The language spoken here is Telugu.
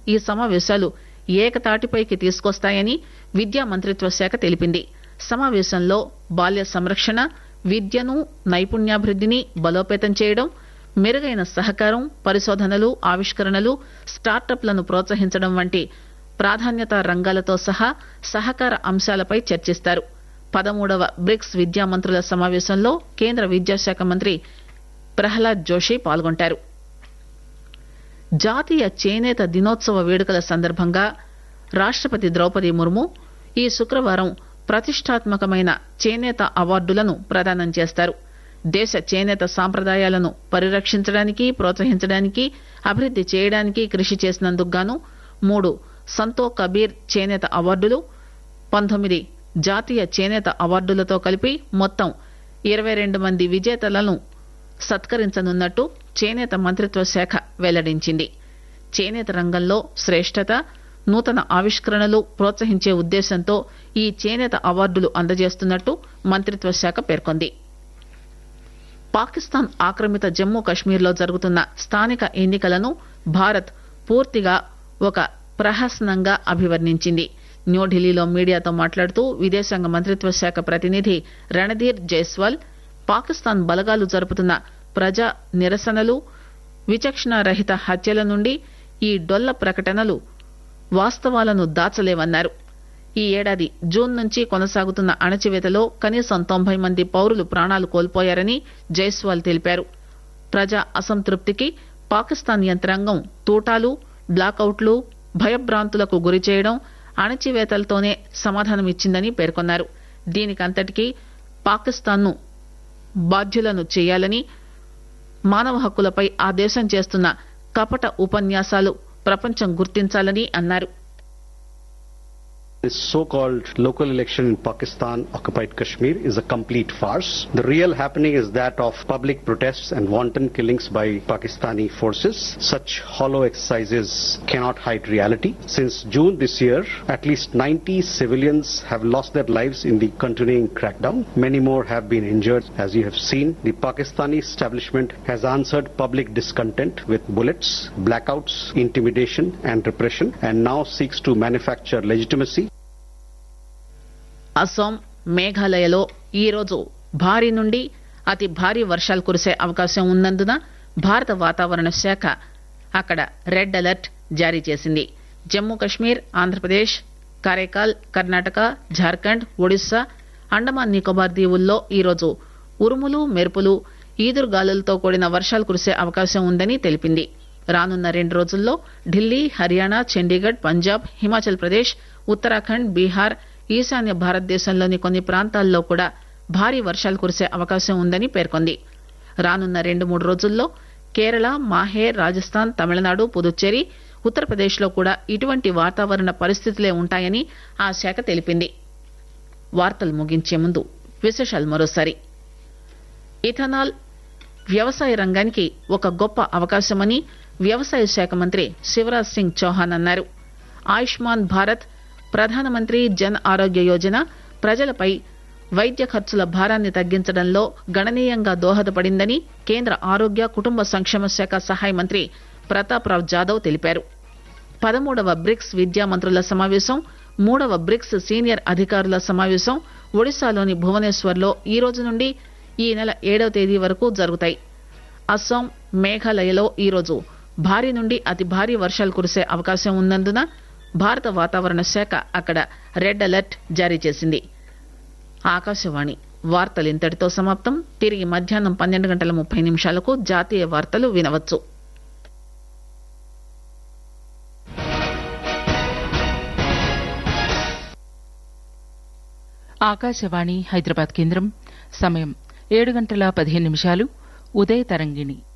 ఈ సమావేశాలు ఏకతాటిపైకి తీసుకొస్తాయని విద్యా మంత్రిత్వ శాఖ తెలిపింది సమావేశంలో బాల్య సంరక్షణ విద్యను నైపుణ్యాభివృద్దిని బలోపేతం చేయడం మెరుగైన సహకారం పరిశోధనలు ఆవిష్కరణలు స్టార్టప్లను ప్రోత్సహించడం వంటి ప్రాధాన్యతా రంగాలతో సహా సహకార అంశాలపై చర్చిస్తారు పదమూడవ బ్రిక్స్ విద్యా మంత్రుల సమావేశంలో కేంద్ర విద్యాశాఖ మంత్రి ప్రహ్లాద్ జోషి పాల్గొంటారు జాతీయ చేనేత దినోత్సవ వేడుకల సందర్భంగా రాష్టపతి ద్రౌపది ముర్ము ఈ శుక్రవారం ప్రతిష్టాత్మకమైన చేనేత అవార్డులను ప్రదానం చేస్తారు దేశ చేనేత సాంప్రదాయాలను పరిరక్షించడానికి ప్రోత్సహించడానికి అభివృద్ది చేయడానికి కృషి చేసినందుకు గాను మూడు సంతో కబీర్ చేనేత అవార్డులు పంతొమ్మిది జాతీయ చేనేత అవార్డులతో కలిపి మొత్తం ఇరవై రెండు మంది విజేతలను సత్కరించనున్నట్టు చేనేత మంత్రిత్వ శాఖ వెల్లడించింది చేనేత రంగంలో శ్రేష్టత నూతన ఆవిష్కరణలు ప్రోత్సహించే ఉద్దేశంతో ఈ చేనేత అవార్డులు అందజేస్తున్నట్టు మంత్రిత్వ శాఖ పేర్కొంది పాకిస్తాన్ ఆక్రమిత జమ్మూ కశ్మీర్లో జరుగుతున్న స్థానిక ఎన్నికలను భారత్ పూర్తిగా ఒక ప్రహసనంగా అభివర్ణించింది న్యూఢిల్లీలో మీడియాతో మాట్లాడుతూ విదేశాంగ మంత్రిత్వ శాఖ ప్రతినిధి రణధీర్ జైస్వాల్ పాకిస్తాన్ బలగాలు జరుపుతున్న ప్రజా నిరసనలు విచక్షణారహిత హత్యల నుండి ఈ డొల్ల ప్రకటనలు వాస్తవాలను దాచలేవన్నారు ఈ ఏడాది జూన్ నుంచి కొనసాగుతున్న అణచివేతలో కనీసం తొంభై మంది పౌరులు ప్రాణాలు కోల్పోయారని జైస్వాల్ తెలిపారు ప్రజా అసంతృప్తికి పాకిస్తాన్ యంత్రాంగం తూటాలు బ్లాకౌట్లు భయభ్రాంతులకు గురి చేయడం అణచివేతలతోనే సమాధానమిచ్చిందని పేర్కొన్నారు దీనికంతటికీ పాకిస్తాన్ను బాధ్యులను చేయాలని మానవ హక్కులపై ఆ దేశం చేస్తున్న కపట ఉపన్యాసాలు ప్రపంచం గుర్తించాలని అన్నారు This so-called local election in Pakistan occupied Kashmir is a complete farce. The real happening is that of public protests and wanton killings by Pakistani forces. Such hollow exercises cannot hide reality. Since June this year, at least 90 civilians have lost their lives in the continuing crackdown. Many more have been injured. As you have seen, the Pakistani establishment has answered public discontent with bullets, blackouts, intimidation and repression and now seeks to manufacture legitimacy Assam మేఘాలయలో ఈరోజు భారీ నుండి అతి భారీ వర్షాలు కురిసే అవకాశం ఉన్నందున భారత వాతావరణ శాఖ అక్కడ రెడ్ అలర్ట్ జారీ చేసింది జమ్మూ కశ్మీర్ ఆంధ్రప్రదేశ్ కారైకాల్ కర్ణాటక జార్ఖండ్ ఒడిశా అండమాన్ నికోబార్ దీవుల్లో ఈరోజు ఉరుములు మెరుపులు ఈదురుగాలులతో కూడిన వర్షాలు కురిసే అవకాశం ఉందని తెలిపింది రానున్న రెండు రోజుల్లో ఢిల్లీ హర్యానా చండీగఢ్ పంజాబ్ హిమాచల్ ప్రదేశ్ ఉత్తరాఖండ్ బీహార్ ఈశాన్య భారతదేశంలోని కొన్ని ప్రాంతాల్లో కూడా భారీ వర్షాలు కురిసే అవకాశం ఉందని పేర్కొంది రానున్న రెండు మూడు రోజుల్లో కేరళ మాహే రాజస్థాన్ తమిళనాడు పుదుచ్చేరి ఉత్తరప్రదేశ్ లో కూడా ఇటువంటి వాతావరణ పరిస్థితులే ఉంటాయని ఆ శాఖ తెలిపింది వార్తలు ముగించే ముందు విశేషాలు మరోసారి ఇథనాల్ వ్యవసాయ రంగానికి ఒక గొప్ప అవకాశమని వ్యవసాయ శాఖ మంత్రి శివరాజ్ సింగ్ చౌహాన్ అన్నారు ఆయుష్మాన్ భారత్ ప్రధానమంత్రి జన్ ఆరోగ్య యోజన ప్రజలపై వైద్య ఖర్చుల భారాన్ని తగ్గించడంలో గణనీయంగా దోహదపడిందని కేంద్ర ఆరోగ్య కుటుంబ సంక్షేమ శాఖ సహాయ మంత్రి ప్రతాప్రావ్ జాదవ్ తెలిపారు పదమూడవ బ్రిక్స్ విద్యా మంత్రుల సమావేశం మూడవ బ్రిక్స్ సీనియర్ అధికారుల సమావేశం ఒడిశాలోని భువనేశ్వర్లో ఈ రోజు నుండి ఈ నెల ఏడవ తేదీ వరకు జరుగుతాయి అస్సాం మేఘాలయలో ఈరోజు భారీ నుండి అతి భారీ వర్షాలు కురిసే అవకాశం ఉన్నందున భారత వాతావరణ శాఖ అక్కడ రెడ్ అలర్ట్ జారీ చేసింది ఆకాశవాణి వార్తలు ఇంతటితో సమాప్తం తిరిగి మధ్యాహ్నం పన్నెండు గంటల ముప్పై నిమిషాలకు జాతీయ వార్తలు వినవచ్చు ఆకాశవాణి హైదరాబాద్ కేంద్రం సమయం ఏడు గంటల పదిహేను నిమిషాలు ఉదయ తరంగిణి